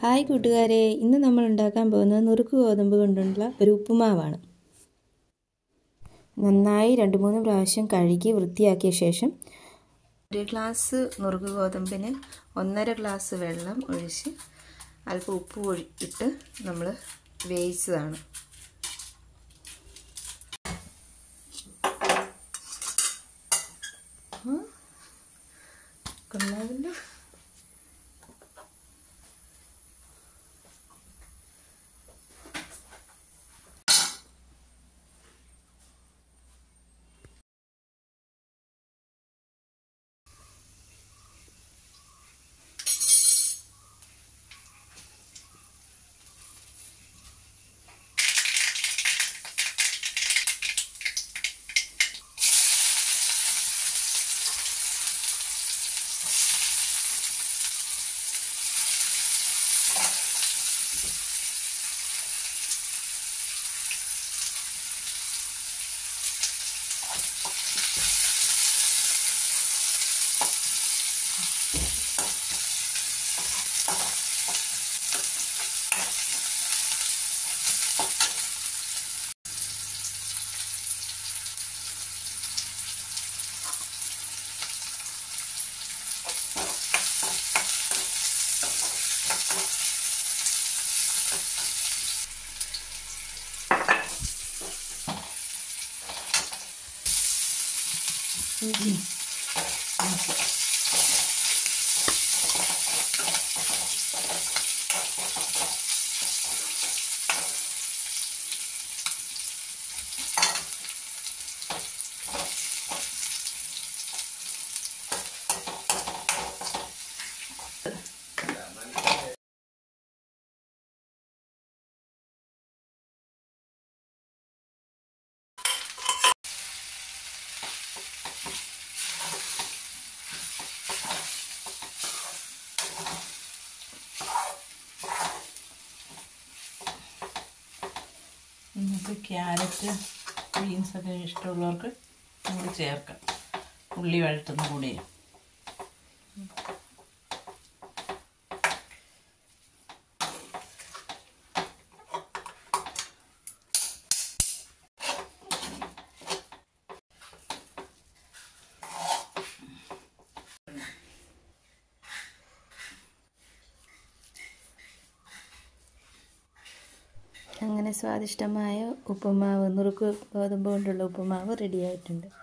hi കൂട്ടുകാരെ ഇന്ന് നമ്മൾ ഉണ്ടാക്കാൻ പോകുന്നത് നുറുക്ക് ഗോതമ്പ് കൊണ്ടുള്ള ഒരു ഉപ്പുമാവാണ് നന്നായി രണ്ട് മൂന്ന് പ്രാവശ്യം കഴുകി വൃത്തിയാക്കിയ ശേഷം ഒരു ഗ്ലാസ് നുറുക്ക് ഗോതമ്പിന് ഒന്നര ഗ്ലാസ് വെള്ളം ഒഴിച്ച് അല്പം ഉപ്പ് ഒഴി ഇട്ട് നമ്മൾ വേവിച്ചതാണ് കൊള്ളാമല്ലോ നമുക്ക് ക്യാരറ്റ് ബീൻസൊക്കെ ഇഷ്ടമുള്ളവർക്ക് നമുക്ക് ചേർക്കാം ഉള്ളി വഴറ്റുന്ന കൂടി അങ്ങനെ സ്വാദിഷ്ടമായ ഉപ്പുമാവ് നുറുക്ക് ഗോതമ്പ് കൊണ്ടുള്ള ഉപ്പുമാവ് റെഡി ആയിട്ടുണ്ട്